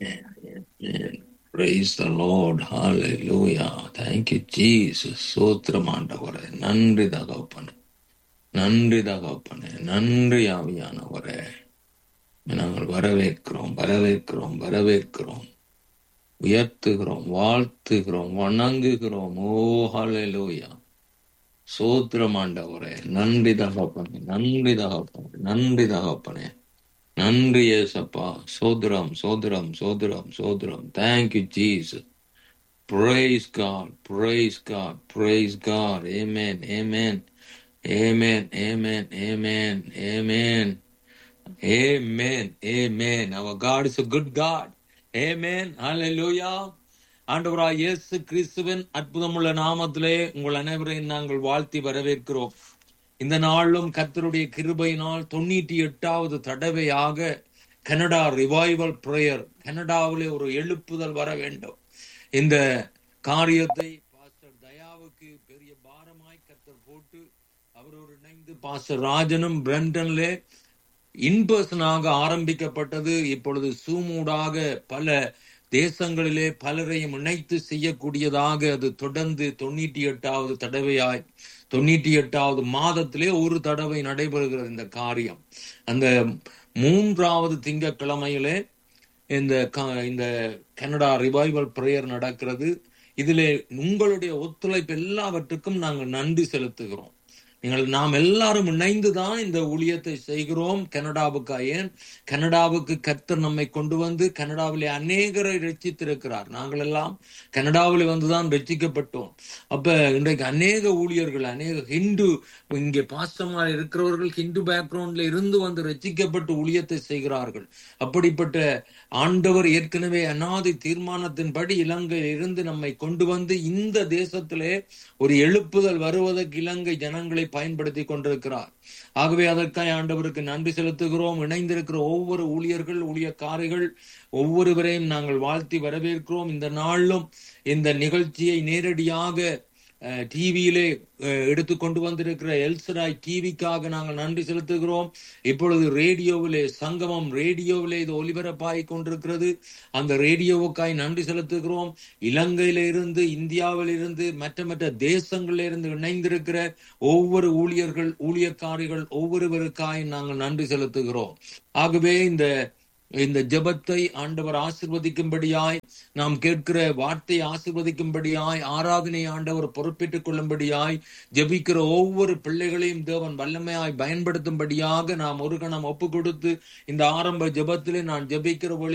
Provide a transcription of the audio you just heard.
Amen. Praise the Lord. Hallelujah. Thank you, Jesus. சோத்திரம் ஆண்டவரே நன்றி தகப்பனே நன்றி தகப்பனே நன்றி ஆவியானவரே நாங்கள் வரவேற்கிறோம் வரவேற்கிறோம் வரவேற்கிறோம் உயர்த்துகிறோம் வாழ்த்துகிறோம் வணங்குகிறோம் ஓ ஹalleluya சோத்திரம் ஆண்டவரே நன்றி தகப்பனே நன்றி தகப்பனே நன்றி தகப்பனே நன்றி ஏசப்பா சோதரம் சோதரம் சோதரம் சோதரம் thank you Jesus Praise God, praise God, praise God. Amen, amen, amen, amen, amen, amen, amen, amen. Our God is a good God. Amen, hallelujah. ஆண்டவராய் இயேசு கிறிஸ்துவின் அற்புதமுள்ள நாமத்திலே உங்கள் அனைவரையும் நாங்கள் வாழ்த்தி வரவேற்கிறோம் இந்த நாளும் கர்த்தருடைய கிருபையினால் தொண்ணூற்றி எட்டாவது தடவையாக கனடா ரிவைவல் பிரேயர் கனடாவிலே ஒரு எழுப்புதல் வர வேண்டும் இந்த காரியத்தை பாஸ்டர் தயாவுக்கு பெரிய பாரமாய் கர்த்தர் போட்டு அவரோடு இணைந்து பாஸ்டர் ராஜனும் பிரண்டன்லே இன்பர்சனாக ஆரம்பிக்கப்பட்டது இப்பொழுது சூமூடாக பல தேசங்களிலே பலரையும் இணைத்து செய்யக்கூடியதாக அது தொடர்ந்து தொண்ணூற்றி எட்டாவது தடவையாய் தொண்ணூற்றி எட்டாவது மாதத்திலே ஒரு தடவை நடைபெறுகிறது இந்த காரியம் அந்த மூன்றாவது திங்கட்கிழமையிலே இந்த க- இந்த கனடா ரிவைவல் பிரேயர் நடக்கிறது இதிலே உங்களுடைய ஒத்துழைப்பு எல்லாவற்றுக்கும் நாங்கள் நன்றி செலுத்துகிறோம் நீங்கள் நாம் எல்லாரும் இணைந்துதான் இந்த ஊழியத்தை செய்கிறோம் கனடாவுக்கு ஏன் கனடாவுக்கு கர்த்தர் நம்மை கொண்டு வந்து கனடாவிலே அநேகரை ரட்சித்திருக்கிறார் நாங்கள் எல்லாம் கனடாவிலே வந்துதான் ரட்சிக்கப்பட்டோம் அப்ப இன்றைக்கு அநேக ஊழியர்கள் அநேக ஹிந்து இங்கே பாஸ்டமாக இருக்கிறவர்கள் ஹிந்து பேக்ரவுண்ட்ல இருந்து வந்து ரட்சிக்கப்பட்டு ஊழியத்தை செய்கிறார்கள் அப்படிப்பட்ட ஆண்டவர் ஏற்கனவே அநாதி தீர்மானத்தின்படி இலங்கையில் இருந்து நம்மை கொண்டு வந்து இந்த தேசத்திலே ஒரு எழுப்புதல் வருவதற்கு இலங்கை ஜனங்களை பயன்படுத்தி கொண்டிருக்கிறார் ஆகவே அதற்காக ஆண்டவருக்கு நன்றி செலுத்துகிறோம் இணைந்திருக்கிற ஒவ்வொரு ஊழியர்கள் ஊழியக்காரிகள் ஒவ்வொருவரையும் நாங்கள் வாழ்த்தி வரவேற்கிறோம் இந்த நாளிலும் இந்த நிகழ்ச்சியை நேரடியாக டிவியிலே எடுத்து கொண்டு வந்திருக்கிற எல்சராய் டிவிக்காக நாங்கள் நன்றி செலுத்துகிறோம் இப்பொழுது ரேடியோவிலே சங்கமம் ரேடியோவிலே இது ஒலிபரப்பாகி கொண்டிருக்கிறது அந்த ரேடியோவுக்காய் நன்றி செலுத்துகிறோம் இலங்கையில இருந்து இந்தியாவில் இருந்து மற்ற மற்ற தேசங்களில் இருந்து இணைந்திருக்கிற ஒவ்வொரு ஊழியர்கள் ஊழியக்காரிகள் ஒவ்வொருவருக்காய் நாங்கள் நன்றி செலுத்துகிறோம் ஆகவே இந்த இந்த ஜெபத்தை ஆண்டவர் ஆசிர்வதிக்கும்படியாய் நாம் கேட்கிற வார்த்தை ஆசிர்வதிக்கும்படியாய் ஆராதனை ஆண்டவர் பொறுப்பேற்றுக் கொள்ளும்படியாய் ஜெபிக்கிற ஒவ்வொரு பிள்ளைகளையும் தேவன் வல்லமையாய் பயன்படுத்தும்படியாக நாம் ஒரு கணம் ஒப்பு கொடுத்து இந்த ஆரம்ப ஜெபத்திலே நான் ஜெபிக்கிற வழி